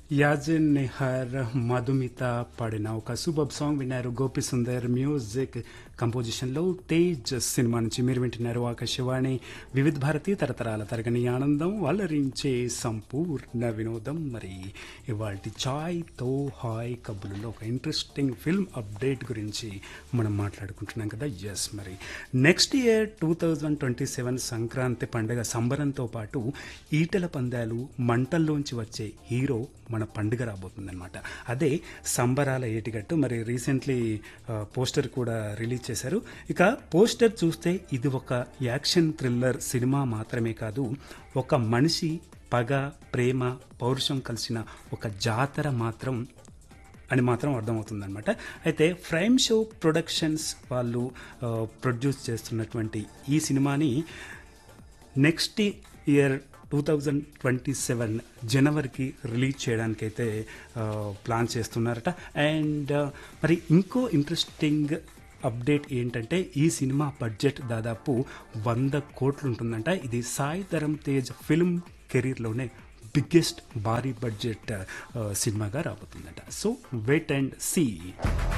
యాజిన్ నిహర్ మధుమిత పాడిన ఒక super song విన్నారు గోపి సుందర్ మ్యూజిక్ కంపోజిషన్లో తేజ్ సినిమా నుంచి మీరు వింటున్నారు ఆకాశవాణి వివిధ భారతి తరతరాల తరగని ఆనందం వలరించే సంపూర్ణ వినోదం మరి ఇవాళ చాయ్ తో హాయ్ కబుర్లో ఒక ఇంట్రెస్టింగ్ ఫిల్మ్ అప్డేట్ గురించి మనం మాట్లాడుకుంటున్నాం కదా ఎస్ మరి next year two thousand twenty seven Sankranti పండుగ సంబరంతో పాటు ఈటల పందాలు మంటల్లోంచి వచ్చే హీరో మన పండుగ రాబోతుందన్నమాట అదే సంబరాల ఏటిగట్టు మరి రీసెంట్లీ పోస్టర్ కూడా రిలీజ్ చేశారు ఇక పోస్టర్ చూస్తే ఇది ఒక యాక్షన్ థ్రిల్లర్ సినిమా మాత్రమే కాదు ఒక మనిషి పగ ప్రేమ పౌరుషం కలిసిన ఒక జాతర మాత్రం అని మాత్రం అర్థమవుతుందన్నమాట అయితే ఫ్రైమ్ షో ప్రొడక్షన్స్ వాళ్ళు ప్రొడ్యూస్ చేస్తున్నటువంటి ఈ సినిమాని next year two thousand twenty seven జనవరికి రిలీజ్ చేయడానికైతే ప్లాన్ చేస్తున్నారట అండ్ మరి ఇంకో ఇంట్రెస్టింగ్ అప్డేట్ ఏంటంటే ఈ సినిమా బడ్జెట్ దాదాపు వంద కోట్లు ఉంటుందంట ఇది సాయి ధరమ్ తేజ్ ఫిల్మ్ కెరీర్లోనే బిగ్గెస్ట్ భారీ బడ్జెట్ సినిమాగా రాబోతుందంట సో వెయిట్ అండ్ సీ